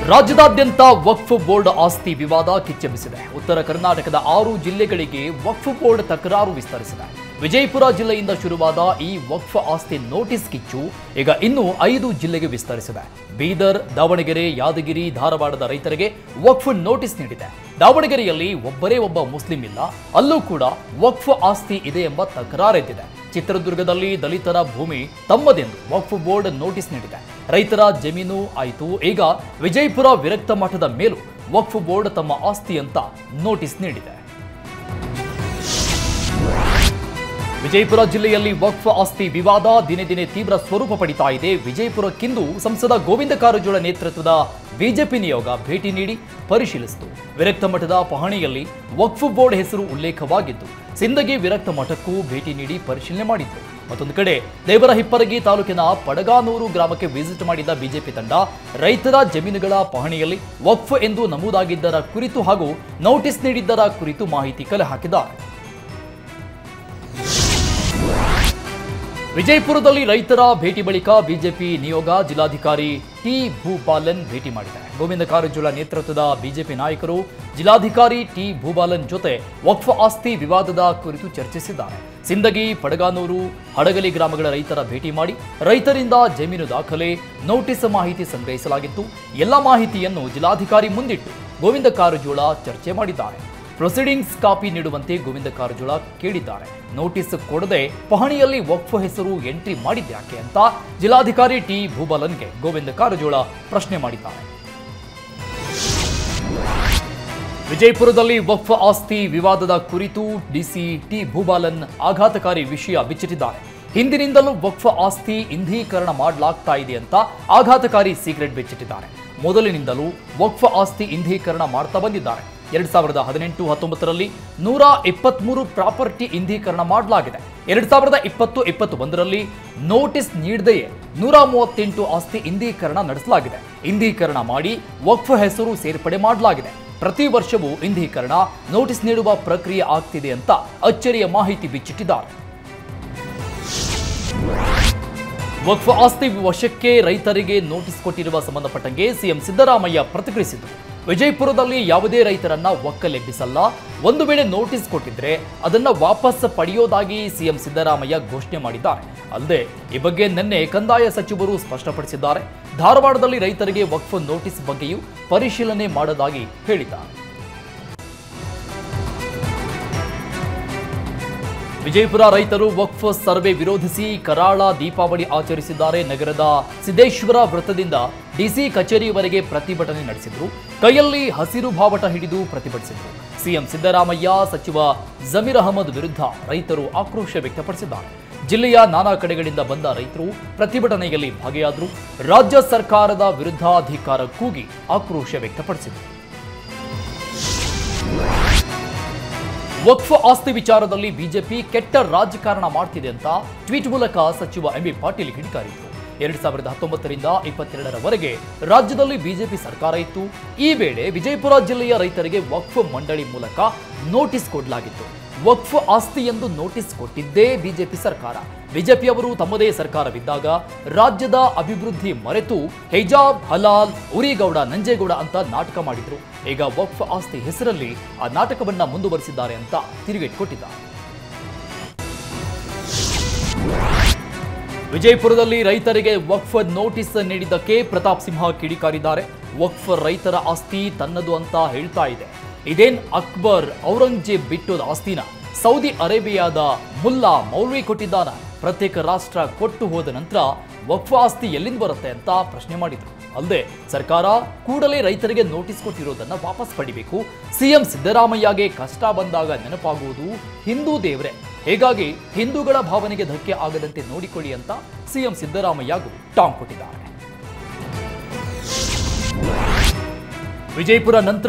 ರಾಜ್ಯದಾದ್ಯಂತ ವಕ್ಫ್ ಬೋರ್ಡ್ ಆಸ್ತಿ ವಿವಾದ ಕಿಚ್ಚೆಬ್ಬಿಸಿದೆ ಉತ್ತರ ಕರ್ನಾಟಕದ ಆರು ಜಿಲ್ಲೆಗಳಿಗೆ ವಕ್ಫ್ ಬೋರ್ಡ್ ತಕರಾರು ವಿಸ್ತರಿಸಿದೆ ವಿಜಯಪುರ ಜಿಲ್ಲೆಯಿಂದ ಶುರುವಾದ ಈ ವಕ್ಫ್ ಆಸ್ತಿ ನೋಟಿಸ್ ಕಿಚ್ಚು ಈಗ ಇನ್ನೂ ಐದು ಜಿಲ್ಲೆಗೆ ವಿಸ್ತರಿಸಿದೆ ಬೀದರ್ ದಾವಣಗೆರೆ ಯಾದಗಿರಿ ಧಾರವಾಡದ ರೈತರಿಗೆ ವಕ್ಫ್ ನೋಟಿಸ್ ನೀಡಿದೆ ದಾವಣಗೆರೆಯಲ್ಲಿ ಒಬ್ಬರೇ ಒಬ್ಬ ಮುಸ್ಲಿಂ ಇಲ್ಲ ಅಲ್ಲೂ ಕೂಡ ವಕ್ಫ್ ಆಸ್ತಿ ಇದೆ ಎಂಬ ತಕರಾರೆದ್ದಿದೆ ಚಿತ್ರದುರ್ಗದಲ್ಲಿ ದಲಿತರ ಭೂಮಿ ತಮ್ಮದೆಂದು ವಕ್ಫ್ ಬೋರ್ಡ್ ನೋಟಿಸ್ ನೀಡಿದೆ ರೈತರ ಜಮೀನು ಆಯಿತು ಈಗ ವಿಜಯಪುರ ವಿರಕ್ತ ಮಠದ ಮೇಲೂ ವಕ್ಫ್ ಬೋರ್ಡ್ ತಮ್ಮ ಆಸ್ತಿ ಅಂತ ನೋಟಿಸ್ ನೀಡಿದೆ ವಿಜಯಪುರ ಜಿಲ್ಲೆಯಲ್ಲಿ ವಕ್ಫ್ ಆಸ್ತಿ ವಿವಾದ ದಿನೇ ದಿನೇ ತೀವ್ರ ಸ್ವರೂಪ ಪಡಿತಾ ಇದೆ ವಿಜಯಪುರಕ್ಕಿಂದು ಸಂಸದ ಗೋವಿಂದ ಕಾರಜೋಳ ನೇತೃತ್ವದ ಬಿಜೆಪಿ ನಿಯೋಗ ಭೇಟಿ ನೀಡಿ ಪರಿಶೀಲಿಸಿತು ವಿರಕ್ತ ಮಠದ ಪಹಣಿಯಲ್ಲಿ ವಕ್ಫ್ ಬೋರ್ಡ್ ಹೆಸರು ಉಲ್ಲೇಖವಾಗಿದ್ದು ಸಿಂದಗಿ ವಿರಕ್ತ ಮಠಕ್ಕೂ ಭೇಟಿ ನೀಡಿ ಪರಿಶೀಲನೆ ಮಾಡಿದ್ರು ಮತ್ತೊಂದು ಕಡೆ ದೇವರ ಹಿಪ್ಪರಗಿ ತಾಲೂಕಿನ ಪಡಗಾನೂರು ಗ್ರಾಮಕ್ಕೆ ವಿಸಿಟ್ ಮಾಡಿದ ಬಿಜೆಪಿ ತಂಡ ರೈತರ ಜಮೀನುಗಳ ಪಹಣಿಯಲ್ಲಿ ವಕ್ಫ್ ಎಂದು ನಮೂದಾಗಿದ್ದರ ಕುರಿತು ಹಾಗೂ ನೋಟಿಸ್ ನೀಡಿದ್ದರ ಕುರಿತು ಮಾಹಿತಿ ಕಲೆ ಹಾಕಿದ್ದಾರೆ ವಿಜಯಪುರದಲ್ಲಿ ರೈತರ ಭೇಟಿ ಬಳಿಕ ಬಿಜೆಪಿ ನಿಯೋಗ ಜಿಲ್ಲಾಧಿಕಾರಿ ಟಿ ಭೂಪಾಲನ್ ಭೇಟಿ ಮಾಡಿದ್ದಾರೆ ಗೋವಿಂದ ಕಾರಜೋಳ ನೇತೃತ್ವದ ಬಿಜೆಪಿ ನಾಯಕರು ಜಿಲ್ಲಾಧಿಕಾರಿ ಟಿ ಭೂಪಾಲನ್ ಜೊತೆ ವಕ್ಫ್ ಆಸ್ತಿ ವಿವಾದದ ಕುರಿತು ಚರ್ಚಿಸಿದ್ದಾರೆ ಸಿಂದಗಿ ಪಡಗಾನೂರು ಹಡಗಲಿ ಗ್ರಾಮಗಳ ರೈತರ ಭೇಟಿ ಮಾಡಿ ರೈತರಿಂದ ಜಮೀನು ದಾಖಲೆ ನೋಟಿಸ್ ಮಾಹಿತಿ ಸಂಗ್ರಹಿಸಲಾಗಿತ್ತು ಎಲ್ಲ ಮಾಹಿತಿಯನ್ನು ಜಿಲ್ಲಾಧಿಕಾರಿ ಮುಂದಿಟ್ಟು ಗೋವಿಂದ ಕಾರಜೋಳ ಚರ್ಚೆ ಮಾಡಿದ್ದಾರೆ ಪ್ರೊಸೀಡಿಂಗ್ಸ್ ಕಾಪಿ ನೀಡುವಂತೆ ಗೋವಿಂದ ಕಾರಜೋಳ ಕೇಳಿದ್ದಾರೆ ನೋಟಿಸ್ ಕೊಡದೆ ಪಹಣಿಯಲ್ಲಿ ವಕ್ಫ್ ಹೆಸರು ಎಂಟ್ರಿ ಮಾಡಿದ್ಯಾಕೆ ಅಂತ ಜಿಲ್ಲಾಧಿಕಾರಿ ಟಿ ಭೂಬಲನ್ಗೆ ಗೋವಿಂದ ಕಾರಜೋಳ ಪ್ರಶ್ನೆ ಮಾಡಿದ್ದಾರೆ ವಿಜಯಪುರದಲ್ಲಿ ವಕ್ಫ್ ಆಸ್ತಿ ವಿವಾದದ ಕುರಿತು ಡಿಸಿ ಟಿ ಭೂಬಾಲನ್ ಆಘಾತಕಾರಿ ವಿಷಯ ಬಿಚ್ಚಿಟ್ಟಿದ್ದಾರೆ ಹಿಂದಿನಿಂದಲೂ ವಕ್ಫ್ ಆಸ್ತಿ ಇಂಧೀಕರಣ ಮಾಡಲಾಗ್ತಾ ಇದೆ ಅಂತ ಆಘಾತಕಾರಿ ಸೀಕ್ರೆಟ್ ಬಿಚ್ಚಿಟ್ಟಿದ್ದಾರೆ ಮೊದಲಿನಿಂದಲೂ ವಕ್ಫ್ ಆಸ್ತಿ ಇಂಧೀಕರಣ ಮಾಡ್ತಾ ಬಂದಿದ್ದಾರೆ ಎರಡ್ ಸಾವಿರದ ಹದಿನೆಂಟು ಹತ್ತೊಂಬತ್ತರಲ್ಲಿ ನೂರ ಇಪ್ಪತ್ಮೂರು ಪ್ರಾಪರ್ಟಿ ಇಂಧೀಕರಣ ಮಾಡಲಾಗಿದೆ ಎರಡ್ ಸಾವಿರದ ಇಪ್ಪತ್ತು ಇಪ್ಪತ್ತು ಒಂದರಲ್ಲಿ ನೋಟಿಸ್ ನೀಡದೆಯೇ ನೂರ ಮೂವತ್ತೆಂಟು ಆಸ್ತಿ ಇಂಧೀಕರಣ ನಡೆಸಲಾಗಿದೆ ಇಂಧೀಕರಣ ಮಾಡಿ ವಕ್ಫ್ ಹೆಸರು ಸೇರ್ಪಡೆ ಮಾಡಲಾಗಿದೆ ಪ್ರತಿ ವರ್ಷವೂ ಇಂಧೀಕರಣ ನೋಟಿಸ್ ನೀಡುವ ಪ್ರಕ್ರಿಯೆ ಆಗ್ತಿದೆ ಅಂತ ಅಚ್ಚರಿಯ ಮಾಹಿತಿ ಬಿಚ್ಚಿಟ್ಟಿದ್ದಾರೆ ವಕ್ಫ್ ಆಸ್ತಿ ವಶಕ್ಕೆ ರೈತರಿಗೆ ನೋಟಿಸ್ ಕೊಟ್ಟಿರುವ ಸಂಬಂಧಪಟ್ಟಂಗೆ ಸಿಎಂ ಸಿದ್ದರಾಮಯ್ಯ ಪ್ರತಿಕ್ರಿಯಿಸಿದರು ವಿಜಯಪುರದಲ್ಲಿ ಯಾವುದೇ ರೈತರನ್ನ ಒಕ್ಕಲೆಬ್ಬಿಸಲ್ಲ ಒಂದು ವೇಳೆ ನೋಟಿಸ್ ಕೊಟ್ಟಿದ್ರೆ ಅದನ್ನ ವಾಪಸ್ ಪಡೆಯೋದಾಗಿ ಸಿಎಂ ಸಿದ್ದರಾಮಯ್ಯ ಘೋಷಣೆ ಮಾಡಿದ್ದಾರೆ ಅಲ್ಲದೆ ಈ ಬಗ್ಗೆ ನಿನ್ನೆ ಕಂದಾಯ ಸಚಿವರು ಸ್ಪಷ್ಟಪಡಿಸಿದ್ದಾರೆ ಧಾರವಾಡದಲ್ಲಿ ರೈತರಿಗೆ ವಕ್ಫ್ ನೋಟಿಸ್ ಬಗ್ಗೆಯೂ ಪರಿಶೀಲನೆ ಮಾಡೋದಾಗಿ ಹೇಳಿದ್ದಾರೆ ವಿಜಯಪುರ ರೈತರು ವಕ್ಫ್ ಸರ್ವೆ ವಿರೋಧಿಸಿ ಕರಾಳ ದೀಪಾವಳಿ ಆಚರಿಸಿದ್ದಾರೆ ನಗರದ ಸಿದ್ದೇಶ್ವರ ವೃತ್ತದಿಂದ ಡಿಸಿ ಕಚೇರಿಯವರೆಗೆ ಪ್ರತಿಭಟನೆ ನಡೆಸಿದ್ರು ಕೈಯಲ್ಲಿ ಹಸಿರು ಬಾವಟ ಹಿಡಿದು ಪ್ರತಿಭಟಿಸಿದ್ರು ಸಿಎಂ ಸಿದ್ದರಾಮಯ್ಯ ಸಚಿವ ಜಮೀರ್ ಅಹಮದ್ ವಿರುದ್ಧ ರೈತರು ಆಕ್ರೋಶ ವ್ಯಕ್ತಪಡಿಸಿದ್ದಾರೆ ಜಿಲ್ಲೆಯ ನಾನಾ ಕಡೆಗಳಿಂದ ಬಂದ ರೈತರು ಪ್ರತಿಭಟನೆಯಲ್ಲಿ ಭಾಗಿಯಾದರು ರಾಜ್ಯ ಸರ್ಕಾರದ ವಿರುದ್ಧಾಧಿಕಾರ ಕೂಗಿ ಆಕ್ರೋಶ ವ್ಯಕ್ತಪಡಿಸಿದರು ವಕ್ಫ್ ಆಸ್ತಿ ವಿಚಾರದಲ್ಲಿ ಬಿಜೆಪಿ ಕೆಟ್ಟ ರಾಜಕಾರಣ ಮಾಡ್ತಿದೆ ಅಂತ ಟ್ವೀಟ್ ಮೂಲಕ ಸಚಿವ ಎಂಬಿ ಪಾಟೀಲ್ ಕಿಡಿಕಾರಿದ್ರು ಎರಡ್ ಸಾವಿರದ ಹತ್ತೊಂಬತ್ತರಿಂದ ಇಪ್ಪತ್ತೆರಡರವರೆಗೆ ರಾಜ್ಯದಲ್ಲಿ ಬಿಜೆಪಿ ಸರ್ಕಾರ ಇತ್ತು ಈ ವೇಳೆ ವಿಜಯಪುರ ಜಿಲ್ಲೆಯ ರೈತರಿಗೆ ವಕ್ಫ್ ಮಂಡಳಿ ಮೂಲಕ ನೋಟಿಸ್ ಕೊಡಲಾಗಿತ್ತು ವಕ್ಫ್ ಆಸ್ತಿ ಎಂದು ನೋಟಿಸ್ ಕೊಟ್ಟಿದ್ದೇ ಬಿಜೆಪಿ ಸರ್ಕಾರ ಬಿಜೆಪಿಯವರು ತಮ್ಮದೇ ಸರ್ಕಾರವಿದ್ದಾಗ ರಾಜ್ಯದ ಅಭಿವೃದ್ಧಿ ಮರೆತು ಹಿಜಾಬ್ ಹಲಾಲ್ ಉರಿಗೌಡ ನಂಜೇಗೌಡ ಅಂತ ನಾಟಕ ಮಾಡಿದ್ರು ಈಗ ವಕ್ಫ್ ಆಸ್ತಿ ಹೆಸರಲ್ಲಿ ಆ ನಾಟಕವನ್ನ ಮುಂದುವರಿಸಿದ್ದಾರೆ ಅಂತ ತಿರುಗೇಟ್ ಕೊಟ್ಟಿದ್ದಾರೆ ವಿಜಯಪುರದಲ್ಲಿ ರೈತರಿಗೆ ವಕ್ಫ್ ನೋಟಿಸ್ ನೀಡಿದ್ದಕ್ಕೆ ಪ್ರತಾಪ್ ಸಿಂಹ ಕಿಡಿಕಾರಿದ್ದಾರೆ ವಕ್ಫ್ ರೈತರ ಆಸ್ತಿ ತನ್ನದು ಅಂತ ಹೇಳ್ತಾ ಇದೆ ಇದೇನ್ ಅಕ್ಬರ್ ಔರಂಗಜೇಬ್ ಬಿಟ್ಟೋದ ಆಸ್ತಿನ ಸೌದಿ ಅರೇಬಿಯಾದ ಮುಲ್ಲಾ ಮೌಲ್ವಿ ಕೊಟ್ಟಿದ್ದಾನ ಪ್ರತ್ಯೇಕ ರಾಷ್ಟ್ರ ಕೊಟ್ಟು ಹೋದ ನಂತರ ವಕ್ಫ್ ಆಸ್ತಿ ಎಲ್ಲಿಂದ ಬರುತ್ತೆ ಅಂತ ಪ್ರಶ್ನೆ ಮಾಡಿದ್ರು ಅಲ್ಲದೆ ಸರ್ಕಾರ ಕೂಡಲೇ ರೈತರಿಗೆ ನೋಟಿಸ್ ಕೊಟ್ಟಿರೋದನ್ನ ವಾಪಸ್ ಪಡಿಬೇಕು ಸಿಎಂ ಸಿದ್ದರಾಮಯ್ಯಗೆ ಕಷ್ಟ ಬಂದಾಗ ನೆನಪಾಗುವುದು ಹಿಂದೂ ದೇವ್ರೆ ಹೀಗಾಗಿ ಹಿಂದೂಗಳ ಭಾವನೆಗೆ ಧಕ್ಕೆ ಆಗದಂತೆ ನೋಡಿಕೊಳ್ಳಿ ಅಂತ ಸಿಎಂ ಸಿದ್ದರಾಮಯ್ಯಗೂ ಟಾಂಗ್ ಕೊಟ್ಟಿದ್ದಾರೆ ವಿಜಯಪುರ ನಂತರ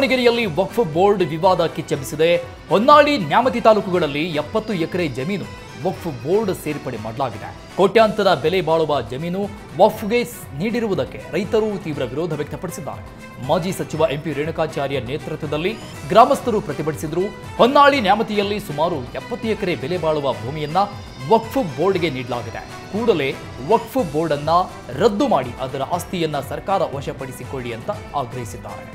ದಾವಣಗೆರೆಯಲ್ಲಿ ವಕ್ಫ್ ಬೋರ್ಡ್ ವಿವಾದ ಕಿಚ್ಚೆಬ್ಬಿಸಿದೆ ಹೊನ್ನಾಳಿ ನ್ಯಾಮತಿ ತಾಲೂಕುಗಳಲ್ಲಿ ಎಪ್ಪತ್ತು ಎಕರೆ ಜಮೀನು ವಕ್ಫ್ ಬೋರ್ಡ್ ಸೇರ್ಪಡೆ ಮಾಡಲಾಗಿದೆ ಕೋಟ್ಯಾಂತರ ಬೆಲೆ ಬಾಳುವ ಜಮೀನು ವಕ್ಫ್ಗೆ ಸ್- ನೀಡಿರುವುದಕ್ಕೆ ರೈತರು ತೀವ್ರ ವಿರೋಧ ವ್ಯಕ್ತಪಡಿಸಿದ್ದಾರೆ ಮಾಜಿ ಸಚಿವ ಎಂಪಿ ರೇಣುಕಾಚಾರ್ಯ ನೇತೃತ್ವದಲ್ಲಿ ಗ್ರಾಮಸ್ಥರು ಪ್ರತಿಭಟಿಸಿದರು ಹೊನ್ನಾಳಿ ನ್ಯಾಮತಿಯಲ್ಲಿ ಸುಮಾರು ಎಪ್ಪತ್ತು ಎಕರೆ ಬೆಲೆ ಬಾಳುವ ಭೂಮಿಯನ್ನ ವಕ್ಫ್ ಬೋರ್ಡ್ಗೆ ನೀಡಲಾಗಿದೆ ಕೂಡಲೇ ವಕ್ಫ್ ಬೋರ್ಡ್ ಅನ್ನ ರದ್ದು ಮಾಡಿ ಅದರ ಆಸ್ತಿಯನ್ನ ಸರ್ಕಾರ ವಶಪಡಿಸಿಕೊಳ್ಳಿ ಅಂತ ಆಗ್ರಹಿಸಿದ್ದಾರೆ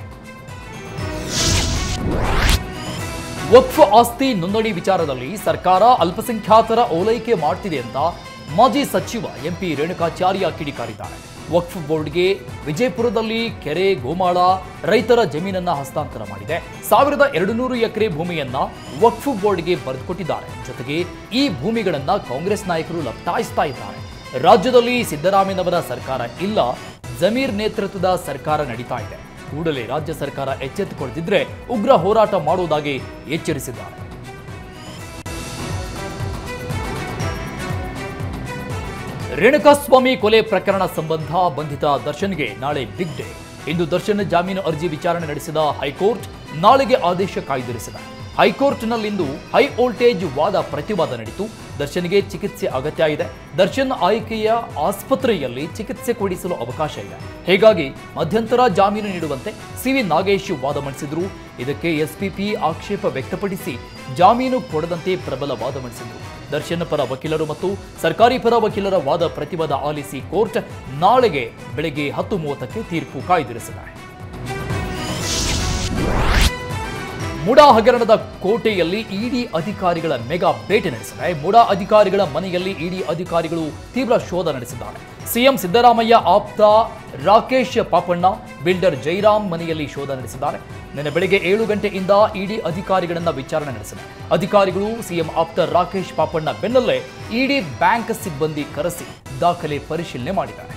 ವಕ್ಫ್ ಆಸ್ತಿ ನೋಂದಣಿ ವಿಚಾರದಲ್ಲಿ ಸರ್ಕಾರ ಅಲ್ಪಸಂಖ್ಯಾತರ ಓಲೈಕೆ ಮಾಡ್ತಿದೆ ಅಂತ ಮಾಜಿ ಸಚಿವ ಎಂಪಿ ರೇಣುಕಾಚಾರ್ಯ ಕಿಡಿಕಾರಿದ್ದಾರೆ ವಕ್ಫ್ ಬೋರ್ಡ್ಗೆ ವಿಜಯಪುರದಲ್ಲಿ ಕೆರೆ ಗೋಮಾಳ ರೈತರ ಜಮೀನನ್ನ ಹಸ್ತಾಂತರ ಮಾಡಿದೆ ಸಾವಿರದ ಎರಡು ನೂರು ಎಕರೆ ಭೂಮಿಯನ್ನ ವಕ್ಫ್ ಬೋರ್ಡ್ಗೆ ಬರೆದುಕೊಟ್ಟಿದ್ದಾರೆ ಜೊತೆಗೆ ಈ ಭೂಮಿಗಳನ್ನ ಕಾಂಗ್ರೆಸ್ ನಾಯಕರು ಲಪ್ಟಾಯಿಸ್ತಾ ಇದ್ದಾರೆ ರಾಜ್ಯದಲ್ಲಿ ಸಿದ್ದರಾಮಯ್ಯನವರ ಸರ್ಕಾರ ಇಲ್ಲ ಜಮೀರ್ ನೇತೃತ್ವದ ಸರ್ಕಾರ ನಡೀತಾ ಇದೆ ಕೂಡಲೇ ರಾಜ್ಯ ಸರ್ಕಾರ ಎಚ್ಚೆತ್ತುಕೊಳ್ಳದಿದ್ರೆ ಉಗ್ರ ಹೋರಾಟ ಮಾಡುವುದಾಗಿ ಎಚ್ಚರಿಸಿದ್ದಾರೆ ರೇಣುಕಾಸ್ವಾಮಿ ಕೊಲೆ ಪ್ರಕರಣ ಸಂಬಂಧ ಬಂಧಿತ ದರ್ಶನ್ಗೆ ನಾಳೆ ಬಿಗ್ ಡೇ ಇಂದು ದರ್ಶನ್ ಜಾಮೀನು ಅರ್ಜಿ ವಿಚಾರಣೆ ನಡೆಸಿದ ಹೈಕೋರ್ಟ್ ನಾಳೆಗೆ ಆದೇಶ ಕಾಯ್ದಿರಿಸಿದೆ ಹೈಕೋರ್ಟ್ನಲ್ಲಿಂದು ಹೈ ವೋಲ್ಟೇಜ್ ವಾದ ಪ್ರತಿವಾದ ನಡೆಯಿತು ದರ್ಶನ್ಗೆ ಚಿಕಿತ್ಸೆ ಅಗತ್ಯ ಇದೆ ದರ್ಶನ್ ಆಯ್ಕೆಯ ಆಸ್ಪತ್ರೆಯಲ್ಲಿ ಚಿಕಿತ್ಸೆ ಕೊಡಿಸಲು ಅವಕಾಶ ಇದೆ ಹೀಗಾಗಿ ಮಧ್ಯಂತರ ಜಾಮೀನು ನೀಡುವಂತೆ ಸಿವಿ ನಾಗೇಶ್ ವಾದ ಮಂಡಿಸಿದ್ರು ಇದಕ್ಕೆ ಎಸ್ಪಿಪಿ ಆಕ್ಷೇಪ ವ್ಯಕ್ತಪಡಿಸಿ ಜಾಮೀನು ಕೊಡದಂತೆ ಪ್ರಬಲ ವಾದ ಮಂಡಿಸಿದ್ರು ದರ್ಶನ್ ಪರ ವಕೀಲರು ಮತ್ತು ಸರ್ಕಾರಿ ಪರ ವಕೀಲರ ವಾದ ಪ್ರತಿವಾದ ಆಲಿಸಿ ಕೋರ್ಟ್ ನಾಳೆಗೆ ಬೆಳಗ್ಗೆ ಹತ್ತು ಮೂವತ್ತಕ್ಕೆ ತೀರ್ಪು ಕಾಯ್ದಿರಿಸಿದೆ ಮುಡಾ ಹಗರಣದ ಕೋಟೆಯಲ್ಲಿ ಇಡಿ ಅಧಿಕಾರಿಗಳ ಮೆಗಾ ಭೇಟಿ ನಡೆಸಿದೆ ಮುಡಾ ಅಧಿಕಾರಿಗಳ ಮನೆಯಲ್ಲಿ ಇಡಿ ಅಧಿಕಾರಿಗಳು ತೀವ್ರ ಶೋಧ ನಡೆಸಿದ್ದಾರೆ ಸಿಎಂ ಸಿದ್ದರಾಮಯ್ಯ ಆಪ್ತ ರಾಕೇಶ್ ಪಾಪಣ್ಣ ಬಿಲ್ಡರ್ ಜೈರಾಮ್ ಮನೆಯಲ್ಲಿ ಶೋಧ ನಡೆಸಿದ್ದಾರೆ ನಿನ್ನೆ ಬೆಳಗ್ಗೆ ಏಳು ಗಂಟೆಯಿಂದ ಇಡಿ ಅಧಿಕಾರಿಗಳನ್ನ ವಿಚಾರಣೆ ನಡೆಸಿದೆ ಅಧಿಕಾರಿಗಳು ಸಿಎಂ ಆಪ್ತ ರಾಕೇಶ್ ಪಾಪಣ್ಣ ಬೆನ್ನಲ್ಲೇ ಇಡಿ ಬ್ಯಾಂಕ್ ಸಿಬ್ಬಂದಿ ಕರೆಸಿ ದಾಖಲೆ ಪರಿಶೀಲನೆ ಮಾಡಿದ್ದಾರೆ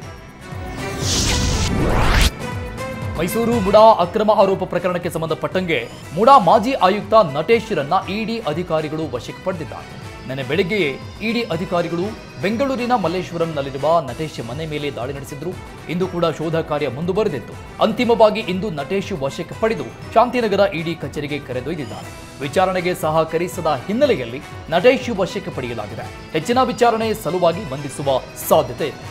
ಮೈಸೂರು ಮುಡಾ ಅಕ್ರಮ ಆರೋಪ ಪ್ರಕರಣಕ್ಕೆ ಸಂಬಂಧಪಟ್ಟಂಗೆ ಮುಡಾ ಮಾಜಿ ಆಯುಕ್ತ ನಟೇಶ್ರನ್ನ ಇಡಿ ಅಧಿಕಾರಿಗಳು ವಶಕ್ಕೆ ಪಡೆದಿದ್ದಾರೆ ನಿನ್ನೆ ಬೆಳಗ್ಗೆಯೇ ಇಡಿ ಅಧಿಕಾರಿಗಳು ಬೆಂಗಳೂರಿನ ಮಲ್ಲೇಶ್ವರಂನಲ್ಲಿರುವ ನಟೇಶ್ ಮನೆ ಮೇಲೆ ದಾಳಿ ನಡೆಸಿದ್ರು ಇಂದು ಕೂಡ ಶೋಧ ಕಾರ್ಯ ಮುಂದುವರೆದಿತ್ತು ಅಂತಿಮವಾಗಿ ಇಂದು ನಟೇಶ್ ವಶಕ್ಕೆ ಪಡೆದು ಶಾಂತಿನಗರ ಇಡಿ ಕಚೇರಿಗೆ ಕರೆದೊಯ್ದಿದ್ದಾರೆ ವಿಚಾರಣೆಗೆ ಸಹಕರಿಸದ ಹಿನ್ನೆಲೆಯಲ್ಲಿ ನಟೇಶ್ ವಶಕ್ಕೆ ಪಡೆಯಲಾಗಿದೆ ಹೆಚ್ಚಿನ ವಿಚಾರಣೆ ಸಲುವಾಗಿ ಬಂಧಿಸುವ ಸಾಧ್ಯತೆ ಇದೆ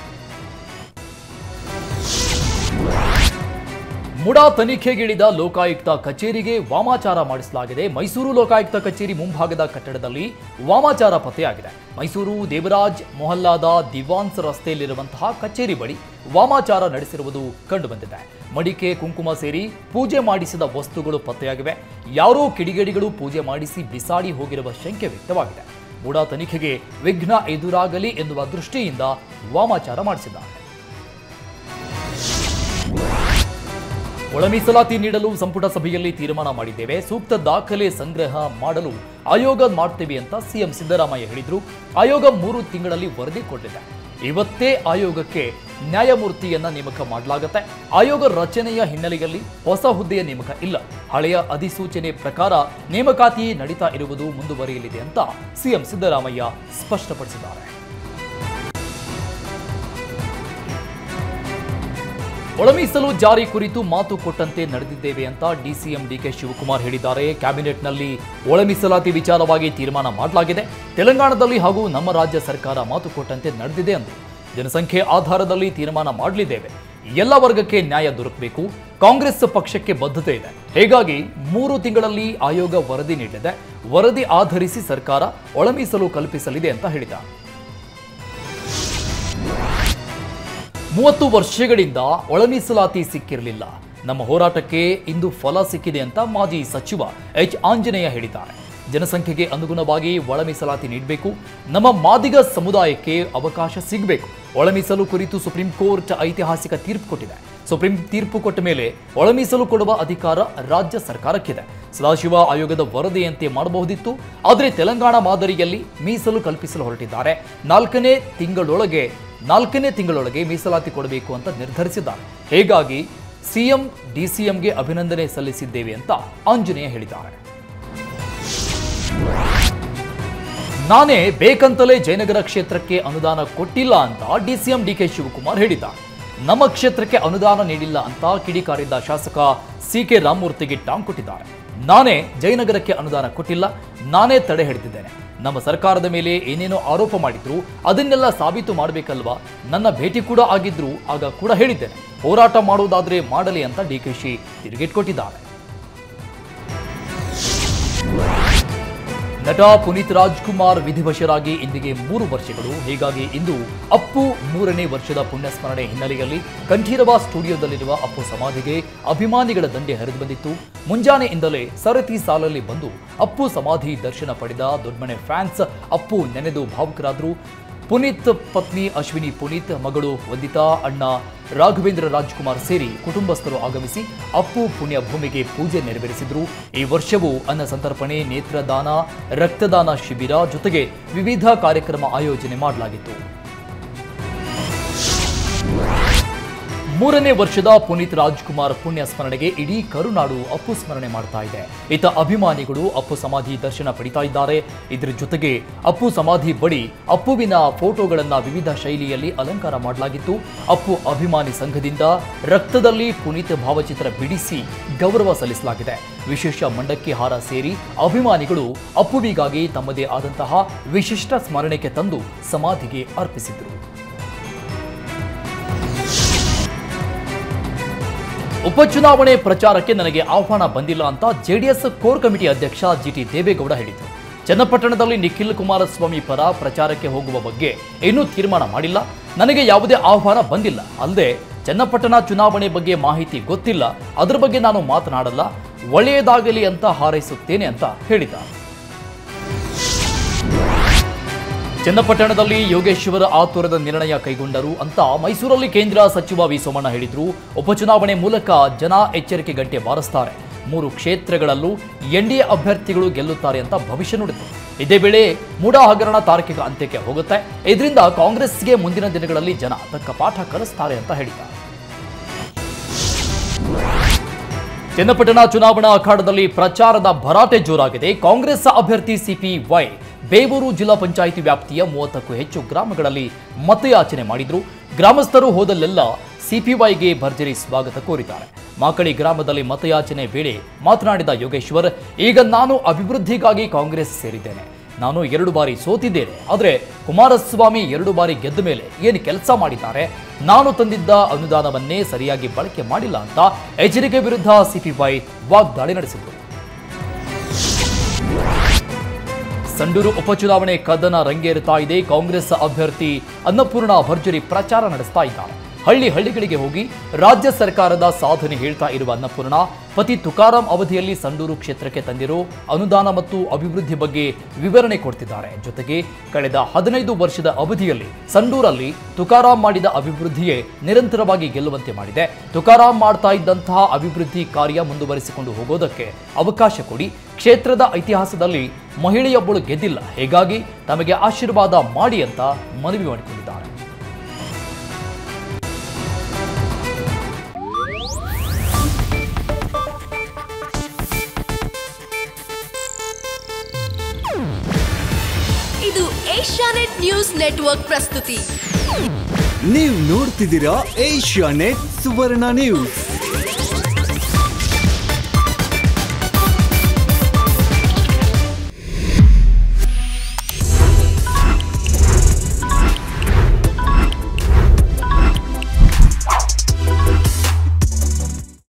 ಮುಡಾ ತನಿಖೆಗಿಳಿದ ಲೋಕಾಯುಕ್ತ ಕಚೇರಿಗೆ ವಾಮಾಚಾರ ಮಾಡಿಸಲಾಗಿದೆ ಮೈಸೂರು ಲೋಕಾಯುಕ್ತ ಕಚೇರಿ ಮುಂಭಾಗದ ಕಟ್ಟಡದಲ್ಲಿ ವಾಮಾಚಾರ ಪತ್ತೆಯಾಗಿದೆ ಮೈಸೂರು ದೇವರಾಜ್ ಮೊಹಲ್ಲಾದ ದಿವಾನ್ಸ್ ರಸ್ತೆಯಲ್ಲಿರುವಂತಹ ಕಚೇರಿ ಬಳಿ ವಾಮಾಚಾರ ನಡೆಸಿರುವುದು ಕಂಡುಬಂದಿದೆ ಮಡಿಕೆ ಕುಂಕುಮ ಸೇರಿ ಪೂಜೆ ಮಾಡಿಸಿದ ವಸ್ತುಗಳು ಪತ್ತೆಯಾಗಿವೆ ಯಾರೋ ಕಿಡಿಗೇಡಿಗಳು ಪೂಜೆ ಮಾಡಿಸಿ ಬಿಸಾಡಿ ಹೋಗಿರುವ ಶಂಕೆ ವ್ಯಕ್ತವಾಗಿದೆ ಮುಡಾ ತನಿಖೆಗೆ ವಿಘ್ನ ಎದುರಾಗಲಿ ಎನ್ನುವ ದೃಷ್ಟಿಯಿಂದ ವಾಮಾಚಾರ ಮಾಡಿಸಿದ್ದಾರೆ ಒಳ ಮೀಸಲಾತಿ ನೀಡಲು ಸಂಪುಟ ಸಭೆಯಲ್ಲಿ ತೀರ್ಮಾನ ಮಾಡಿದ್ದೇವೆ ಸೂಕ್ತ ದಾಖಲೆ ಸಂಗ್ರಹ ಮಾಡಲು ಆಯೋಗ ಮಾಡ್ತೇವೆ ಅಂತ ಸಿಎಂ ಸಿದ್ದರಾಮಯ್ಯ ಹೇಳಿದ್ರು ಆಯೋಗ ಮೂರು ತಿಂಗಳಲ್ಲಿ ವರದಿ ಕೊಟ್ಟಿದೆ ಇವತ್ತೇ ಆಯೋಗಕ್ಕೆ ನ್ಯಾಯಮೂರ್ತಿಯನ್ನ ನೇಮಕ ಮಾಡಲಾಗುತ್ತೆ ಆಯೋಗ ರಚನೆಯ ಹಿನ್ನೆಲೆಯಲ್ಲಿ ಹೊಸ ಹುದ್ದೆಯ ನೇಮಕ ಇಲ್ಲ ಹಳೆಯ ಅಧಿಸೂಚನೆ ಪ್ರಕಾರ ನೇಮಕಾತಿ ನಡೀತಾ ಇರುವುದು ಮುಂದುವರಿಯಲಿದೆ ಅಂತ ಸಿಎಂ ಸಿದ್ದರಾಮಯ್ಯ ಸ್ಪಷ್ಟಪಡಿಸಿದ್ದಾರೆ ಒಳಮೀಸಲು ಜಾರಿ ಕುರಿತು ಮಾತು ಕೊಟ್ಟಂತೆ ನಡೆದಿದ್ದೇವೆ ಅಂತ ಡಿಸಿಎಂ ಡಿಕೆ ಶಿವಕುಮಾರ್ ಹೇಳಿದ್ದಾರೆ ಕ್ಯಾಬಿನೆಟ್ನಲ್ಲಿ ಒಳಮೀಸಲಾತಿ ವಿಚಾರವಾಗಿ ತೀರ್ಮಾನ ಮಾಡಲಾಗಿದೆ ತೆಲಂಗಾಣದಲ್ಲಿ ಹಾಗೂ ನಮ್ಮ ರಾಜ್ಯ ಸರ್ಕಾರ ಮಾತು ಕೊಟ್ಟಂತೆ ನಡೆದಿದೆ ಅಂದರು ಜನಸಂಖ್ಯೆ ಆಧಾರದಲ್ಲಿ ತೀರ್ಮಾನ ಮಾಡಲಿದ್ದೇವೆ ಎಲ್ಲ ವರ್ಗಕ್ಕೆ ನ್ಯಾಯ ದೊರಕಬೇಕು ಕಾಂಗ್ರೆಸ್ ಪಕ್ಷಕ್ಕೆ ಬದ್ಧತೆ ಇದೆ ಹೀಗಾಗಿ ಮೂರು ತಿಂಗಳಲ್ಲಿ ಆಯೋಗ ವರದಿ ನೀಡಿದೆ ವರದಿ ಆಧರಿಸಿ ಸರ್ಕಾರ ಒಳಮೀಸಲು ಕಲ್ಪಿಸಲಿದೆ ಅಂತ ಹೇಳಿದ್ದಾರೆ ಮೂವತ್ತು ವರ್ಷಗಳಿಂದ ಒಳಮೀಸಲಾತಿ ಸಿಕ್ಕಿರಲಿಲ್ಲ ನಮ್ಮ ಹೋರಾಟಕ್ಕೆ ಇಂದು ಫಲ ಸಿಕ್ಕಿದೆ ಅಂತ ಮಾಜಿ ಸಚಿವ ಎಚ್ ಆಂಜನೇಯ ಹೇಳಿದ್ದಾರೆ ಜನಸಂಖ್ಯೆಗೆ ಅನುಗುಣವಾಗಿ ಒಳಮೀಸಲಾತಿ ನೀಡಬೇಕು ನಮ್ಮ ಮಾದಿಗ ಸಮುದಾಯಕ್ಕೆ ಅವಕಾಶ ಸಿಗಬೇಕು ಒಳಮೀಸಲು ಕುರಿತು ಸುಪ್ರೀಂ ಕೋರ್ಟ್ ಐತಿಹಾಸಿಕ ತೀರ್ಪು ಕೊಟ್ಟಿದೆ ಸುಪ್ರೀಂ ತೀರ್ಪು ಕೊಟ್ಟ ಮೇಲೆ ಒಳಮೀಸಲು ಕೊಡುವ ಅಧಿಕಾರ ರಾಜ್ಯ ಸರ್ಕಾರಕ್ಕಿದೆ ಸದಾಶಿವ ಆಯೋಗದ ವರದಿಯಂತೆ ಮಾಡಬಹುದಿತ್ತು ಆದರೆ ತೆಲಂಗಾಣ ಮಾದರಿಯಲ್ಲಿ ಮೀಸಲು ಕಲ್ಪಿಸಲು ಹೊರಟಿದ್ದಾರೆ ನಾಲ್ಕನೇ ತಿಂಗಳೊಳಗೆ ನಾಲ್ಕನೇ ತಿಂಗಳೊಳಗೆ ಮೀಸಲಾತಿ ಕೊಡಬೇಕು ಅಂತ ನಿರ್ಧರಿಸಿದ್ದಾರೆ ಹೀಗಾಗಿ ಸಿಎಂ ಡಿಸಿಎಂಗೆ ಅಭಿನಂದನೆ ಸಲ್ಲಿಸಿದ್ದೇವೆ ಅಂತ ಆಂಜನೇಯ ಹೇಳಿದ್ದಾರೆ ನಾನೇ ಬೇಕಂತಲೇ ಜಯನಗರ ಕ್ಷೇತ್ರಕ್ಕೆ ಅನುದಾನ ಕೊಟ್ಟಿಲ್ಲ ಅಂತ ಡಿಸಿಎಂ ಡಿಕೆ ಶಿವಕುಮಾರ್ ಹೇಳಿದ್ದಾರೆ ನಮ್ಮ ಕ್ಷೇತ್ರಕ್ಕೆ ಅನುದಾನ ನೀಡಿಲ್ಲ ಅಂತ ಕಿಡಿಕಾರಿದ್ದ ಶಾಸಕ ಸಿ ಕೆ ರಾಮಮೂರ್ತಿಗೆ ಟಾಂಗ್ ಕೊಟ್ಟಿದ್ದಾರೆ ನಾನೇ ಜಯನಗರಕ್ಕೆ ಅನುದಾನ ಕೊಟ್ಟಿಲ್ಲ ನಾನೇ ತಡೆ ಹಿಡಿದಿದ್ದೇನೆ ನಮ್ಮ ಸರ್ಕಾರದ ಮೇಲೆ ಏನೇನೋ ಆರೋಪ ಮಾಡಿದ್ರು ಅದನ್ನೆಲ್ಲ ಸಾಬೀತು ಮಾಡಬೇಕಲ್ವಾ ನನ್ನ ಭೇಟಿ ಕೂಡ ಆಗಿದ್ರು ಆಗ ಕೂಡ ಹೇಳಿದ್ದೇನೆ ಹೋರಾಟ ಮಾಡುವುದಾದ್ರೆ ಮಾಡಲಿ ಅಂತ ಡಿಕೆಶಿ ತಿರುಗೇಟ್ಕೊಟ್ಟಿದ್ದಾರೆ ನಟ ಪುನೀತ್ ರಾಜ್ಕುಮಾರ್ ವಿಧಿವಶರಾಗಿ ಇಂದಿಗೆ ಮೂರು ವರ್ಷಗಳು ಹೀಗಾಗಿ ಇಂದು ಅಪ್ಪು ಮೂರನೇ ವರ್ಷದ ಪುಣ್ಯಸ್ಮರಣೆ ಹಿನ್ನೆಲೆಯಲ್ಲಿ ಕಂಠೀರವ ಸ್ಟುಡಿಯೋದಲ್ಲಿರುವ ಅಪ್ಪು ಸಮಾಧಿಗೆ ಅಭಿಮಾನಿಗಳ ದಂಡೆ ಹರಿದು ಬಂದಿತ್ತು ಮುಂಜಾನೆಯಿಂದಲೇ ಸರತಿ ಸಾಲಲ್ಲಿ ಬಂದು ಅಪ್ಪು ಸಮಾಧಿ ದರ್ಶನ ಪಡೆದ ದೊಡ್ಡಮನೆ ಫ್ಯಾನ್ಸ್ ಅಪ್ಪು ನೆನೆದು ಭಾವುಕರಾದರು ಪುನೀತ್ ಪತ್ನಿ ಅಶ್ವಿನಿ ಪುನೀತ್ ಮಗಳು ವಂದಿತಾ ಅಣ್ಣ ರಾಘವೇಂದ್ರ ರಾಜ್ಕುಮಾರ್ ಸೇರಿ ಕುಟುಂಬಸ್ಥರು ಆಗಮಿಸಿ ಅಪ್ಪು ಪುಣ್ಯ ಭೂಮಿಗೆ ಪೂಜೆ ನೆರವೇರಿಸಿದ್ರು ಈ ವರ್ಷವೂ ಅನ್ನ ಸಂತರ್ಪಣೆ ನೇತ್ರದಾನ ರಕ್ತದಾನ ಶಿಬಿರ ಜೊತೆಗೆ ವಿವಿಧ ಕಾರ್ಯಕ್ರಮ ಆಯೋಜನೆ ಮಾಡಲಾಗಿತ್ತು ಮೂರನೇ ವರ್ಷದ ಪುನೀತ್ ರಾಜ್ಕುಮಾರ್ ಪುಣ್ಯ ಸ್ಮರಣೆಗೆ ಇಡೀ ಕರುನಾಡು ಅಪ್ಪು ಸ್ಮರಣೆ ಮಾಡ್ತಾ ಇದೆ ಇತ ಅಭಿಮಾನಿಗಳು ಅಪ್ಪು ಸಮಾಧಿ ದರ್ಶನ ಪಡಿತಾ ಇದ್ದಾರೆ ಇದರ ಜೊತೆಗೆ ಅಪ್ಪು ಸಮಾಧಿ ಬಳಿ ಅಪ್ಪುವಿನ ಫೋಟೋಗಳನ್ನ ವಿವಿಧ ಶೈಲಿಯಲ್ಲಿ ಅಲಂಕಾರ ಮಾಡಲಾಗಿತ್ತು ಅಪ್ಪು ಅಭಿಮಾನಿ ಸಂಘದಿಂದ ರಕ್ತದಲ್ಲಿ ಪುನೀತ್ ಭಾವಚಿತ್ರ ಬಿಡಿಸಿ ಗೌರವ ಸಲ್ಲಿಸಲಾಗಿದೆ ವಿಶೇಷ ಮಂಡಕ್ಕಿ ಹಾರ ಸೇರಿ ಅಭಿಮಾನಿಗಳು ಅಪ್ಪುವಿಗಾಗಿ ತಮ್ಮದೇ ಆದಂತಹ ವಿಶಿಷ್ಟ ಸ್ಮರಣೆಗೆ ತಂದು ಸಮಾಧಿಗೆ ಅರ್ಪಿಸಿದರು ಉಪಚುನಾವಣೆ ಪ್ರಚಾರಕ್ಕೆ ನನಗೆ ಆಹ್ವಾನ ಬಂದಿಲ್ಲ ಅಂತ ಜೆಡಿಎಸ್ ಕೋರ್ ಕಮಿಟಿ ಅಧ್ಯಕ್ಷ ಜಿಟಿ ದೇವೇಗೌಡ ಹೇಳಿದರು ಚನ್ನಪಟ್ಟಣದಲ್ಲಿ ನಿಖಿಲ್ ಕುಮಾರಸ್ವಾಮಿ ಪರ ಪ್ರಚಾರಕ್ಕೆ ಹೋಗುವ ಬಗ್ಗೆ ಇನ್ನೂ ತೀರ್ಮಾನ ಮಾಡಿಲ್ಲ ನನಗೆ ಯಾವುದೇ ಆಹ್ವಾನ ಬಂದಿಲ್ಲ ಅಲ್ಲದೆ ಚನ್ನಪಟ್ಟಣ ಚುನಾವಣೆ ಬಗ್ಗೆ ಮಾಹಿತಿ ಗೊತ್ತಿಲ್ಲ ಅದರ ಬಗ್ಗೆ ನಾನು ಮಾತನಾಡಲ್ಲ ಒಳ್ಳೆಯದಾಗಲಿ ಅಂತ ಹಾರೈಸುತ್ತೇನೆ ಅಂತ ಹೇಳಿದ್ದಾರೆ ಚನ್ನಪಟ್ಟಣದಲ್ಲಿ ಯೋಗೇಶ್ವರ ಆತುರದ ನಿರ್ಣಯ ಕೈಗೊಂಡರು ಅಂತ ಮೈಸೂರಲ್ಲಿ ಕೇಂದ್ರ ಸಚಿವ ವಿ ಸೋಮಣ್ಣ ಹೇಳಿದ್ರು ಉಪಚುನಾವಣೆ ಮೂಲಕ ಜನ ಎಚ್ಚರಿಕೆ ಗಂಟೆ ಬಾರಿಸ್ತಾರೆ ಮೂರು ಕ್ಷೇತ್ರಗಳಲ್ಲೂ ಎನ್ಡಿಎ ಅಭ್ಯರ್ಥಿಗಳು ಗೆಲ್ಲುತ್ತಾರೆ ಅಂತ ಭವಿಷ್ಯ ನುಡಿದರು ಇದೇ ವೇಳೆ ಮೂಡಾ ಹಗರಣ ತಾರ್ಕಿಕ ಅಂತ್ಯಕ್ಕೆ ಹೋಗುತ್ತೆ ಇದರಿಂದ ಕಾಂಗ್ರೆಸ್ಗೆ ಮುಂದಿನ ದಿನಗಳಲ್ಲಿ ಜನ ತಕ್ಕ ಪಾಠ ಕಲಿಸ್ತಾರೆ ಅಂತ ಹೇಳಿದ್ದಾರೆ ಚನ್ನಪಟ್ಟಣ ಚುನಾವಣಾ ಅಖಾಡದಲ್ಲಿ ಪ್ರಚಾರದ ಭರಾಟೆ ಜೋರಾಗಿದೆ ಕಾಂಗ್ರೆಸ್ ಅಭ್ಯರ್ಥಿ ಸಿಪಿ ವೈ ಬೇವೂರು ಜಿಲ್ಲಾ ಪಂಚಾಯಿತಿ ವ್ಯಾಪ್ತಿಯ ಮೂವತ್ತಕ್ಕೂ ಹೆಚ್ಚು ಗ್ರಾಮಗಳಲ್ಲಿ ಮತಯಾಚನೆ ಮಾಡಿದ್ರು ಗ್ರಾಮಸ್ಥರು ಹೋದಲ್ಲೆಲ್ಲ ಸಿಪಿವೈಗೆ ಭರ್ಜರಿ ಸ್ವಾಗತ ಕೋರಿದ್ದಾರೆ ಮಾಕಳಿ ಗ್ರಾಮದಲ್ಲಿ ಮತಯಾಚನೆ ವೇಳೆ ಮಾತನಾಡಿದ ಯೋಗೇಶ್ವರ್ ಈಗ ನಾನು ಅಭಿವೃದ್ಧಿಗಾಗಿ ಕಾಂಗ್ರೆಸ್ ಸೇರಿದ್ದೇನೆ ನಾನು ಎರಡು ಬಾರಿ ಸೋತಿದ್ದೇನೆ ಆದರೆ ಕುಮಾರಸ್ವಾಮಿ ಎರಡು ಬಾರಿ ಗೆದ್ದ ಮೇಲೆ ಏನು ಕೆಲಸ ಮಾಡಿದ್ದಾರೆ ನಾನು ತಂದಿದ್ದ ಅನುದಾನವನ್ನೇ ಸರಿಯಾಗಿ ಬಳಕೆ ಮಾಡಿಲ್ಲ ಅಂತ ಎಚ್ಚರಿಕೆ ವಿರುದ್ಧ ಸಿಪಿವೈ ವಾಗ್ದಾಳಿ ನಡೆಸಿದರು ಸಂಡೂರು ಉಪಚುನಾವಣೆ ಕದನ ರಂಗೇರುತ್ತಾ ಇದೆ ಕಾಂಗ್ರೆಸ್ ಅಭ್ಯರ್ಥಿ ಅನ್ನಪೂರ್ಣ ಭರ್ಜರಿ ಪ್ರಚಾರ ನಡೆಸ್ತಾ ಇದ್ದಾರೆ ಹಳ್ಳಿ ಹಳ್ಳಿಗಳಿಗೆ ಹೋಗಿ ರಾಜ್ಯ ಸರ್ಕಾರದ ಸಾಧನೆ ಹೇಳ್ತಾ ಇರುವ ಅನ್ನಪೂರ್ಣ ಪತಿ ತುಕಾರಾಂ ಅವಧಿಯಲ್ಲಿ ಸಂಡೂರು ಕ್ಷೇತ್ರಕ್ಕೆ ತಂದಿರೋ ಅನುದಾನ ಮತ್ತು ಅಭಿವೃದ್ಧಿ ಬಗ್ಗೆ ವಿವರಣೆ ಕೊಡ್ತಿದ್ದಾರೆ ಜೊತೆಗೆ ಕಳೆದ ಹದಿನೈದು ವರ್ಷದ ಅವಧಿಯಲ್ಲಿ ಸಂಡೂರಲ್ಲಿ ತುಕಾರಾಂ ಮಾಡಿದ ಅಭಿವೃದ್ಧಿಯೇ ನಿರಂತರವಾಗಿ ಗೆಲ್ಲುವಂತೆ ಮಾಡಿದೆ ತುಕಾರಾಂ ಮಾಡ್ತಾ ಇದ್ದಂತಹ ಅಭಿವೃದ್ಧಿ ಕಾರ್ಯ ಮುಂದುವರಿಸಿಕೊಂಡು ಹೋಗೋದಕ್ಕೆ ಅವಕಾಶ ಕೊಡಿ ಕ್ಷೇತ್ರದ ಇತಿಹಾಸದಲ್ಲಿ ಮಹಿಳೆಯೊಬ್ಬಳು ಗೆದ್ದಿಲ್ಲ ಹೀಗಾಗಿ ತಮಗೆ ಆಶೀರ್ವಾದ ಮಾಡಿ ಅಂತ ಮನವಿ ಮಾಡಿಕೊಂಡಿದ್ದಾರೆ ಇದು ಏಷ್ಯಾನೆಟ್ ನ್ಯೂಸ್ ನೆಟ್ವರ್ಕ್ ಪ್ರಸ್ತುತಿ ನೀವು ನೋಡ್ತಿದ್ದೀರಾ ಏಷ್ಯಾ ನೆಟ್ ಸುವರ್ಣ ನ್ಯೂಸ್